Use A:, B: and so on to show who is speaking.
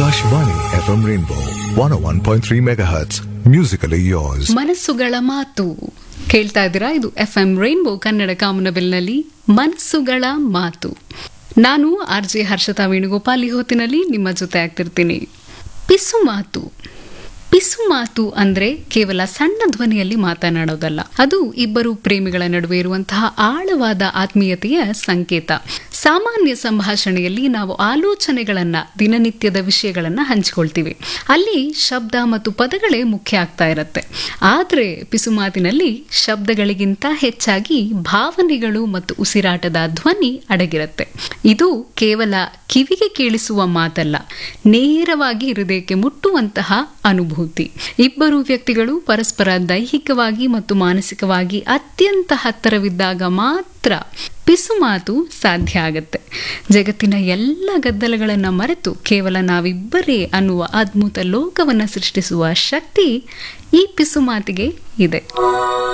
A: Akashvani FM Rainbow 101.3 MHz. Musically yours.
B: ಮನಸ್ಸುಗಳ ಮಾತು ಕೇಳ್ತಾ ಇದ್ದೀರಾ ಇದು ಎಫ್ ಎಂ ರೈನ್ಬೋ ಕನ್ನಡ ಕಾಮನಬಿಲ್ನಲ್ಲಿ ಮನಸ್ಸುಗಳ ಮಾತು ನಾನು ಆರ್ ಜೆ ಹರ್ಷತಾ ವೇಣುಗೋಪಾಲ್ ಈ ಹೊತ್ತಿನಲ್ಲಿ ನಿಮ್ಮ ಜೊತೆ ಆಗ್ತಿರ್ತೀನಿ ಪಿಸು ಮಾತು ಪಿಸು ಮಾತು ಅಂದ್ರೆ ಕೇವಲ ಸಣ್ಣ ಧ್ವನಿಯಲ್ಲಿ ಮಾತನಾಡೋದಲ್ಲ ಅದು ಇಬ್ಬರು ಪ್ರೇಮಿಗಳ ನಡುವೆ ಇರುವಂತಹ ಆಳವಾದ ಆತ್ಮೀಯತೆಯ ಸಂಕೇತ ಸಾಮಾನ್ಯ ಸಂಭಾಷಣೆಯಲ್ಲಿ ನಾವು ಆಲೋಚನೆಗಳನ್ನ ದಿನನಿತ್ಯದ ವಿಷಯಗಳನ್ನ ಹಂಚಿಕೊಳ್ತೀವಿ ಅಲ್ಲಿ ಶಬ್ದ ಮತ್ತು ಪದಗಳೇ ಮುಖ್ಯ ಆಗ್ತಾ ಇರತ್ತೆ ಆದ್ರೆ ಪಿಸು ಮಾತಿನಲ್ಲಿ ಶಬ್ದಗಳಿಗಿಂತ ಹೆಚ್ಚಾಗಿ ಭಾವನೆಗಳು ಮತ್ತು ಉಸಿರಾಟದ ಧ್ವನಿ ಅಡಗಿರತ್ತೆ ಇದು ಕೇವಲ ಕಿವಿಗೆ ಕೇಳಿಸುವ ಮಾತಲ್ಲ ನೇರವಾಗಿ ಹೃದಯಕ್ಕೆ ಮುಟ್ಟುವಂತಹ ಅನುಭೂತಿ ಇಬ್ಬರು ವ್ಯಕ್ತಿಗಳು ಪರಸ್ಪರ ದೈಹಿಕವಾಗಿ ಮತ್ತು ಮಾನಸಿಕವಾಗಿ ಅತ್ಯಂತ ಹತ್ತಿರವಿದ್ದಾಗ ಮಾತ್ರ ಪಿಸು ಮಾತು ಸಾಧ್ಯ ಆಗತ್ತೆ ಜಗತ್ತಿನ ಎಲ್ಲ ಗದ್ದಲಗಳನ್ನ ಮರೆತು ಕೇವಲ ನಾವಿಬ್ಬರೇ ಅನ್ನುವ ಅದ್ಭುತ ಲೋಕವನ್ನ ಸೃಷ್ಟಿಸುವ ಶಕ್ತಿ ಈ ಪಿಸು ಮಾತಿಗೆ ಇದೆ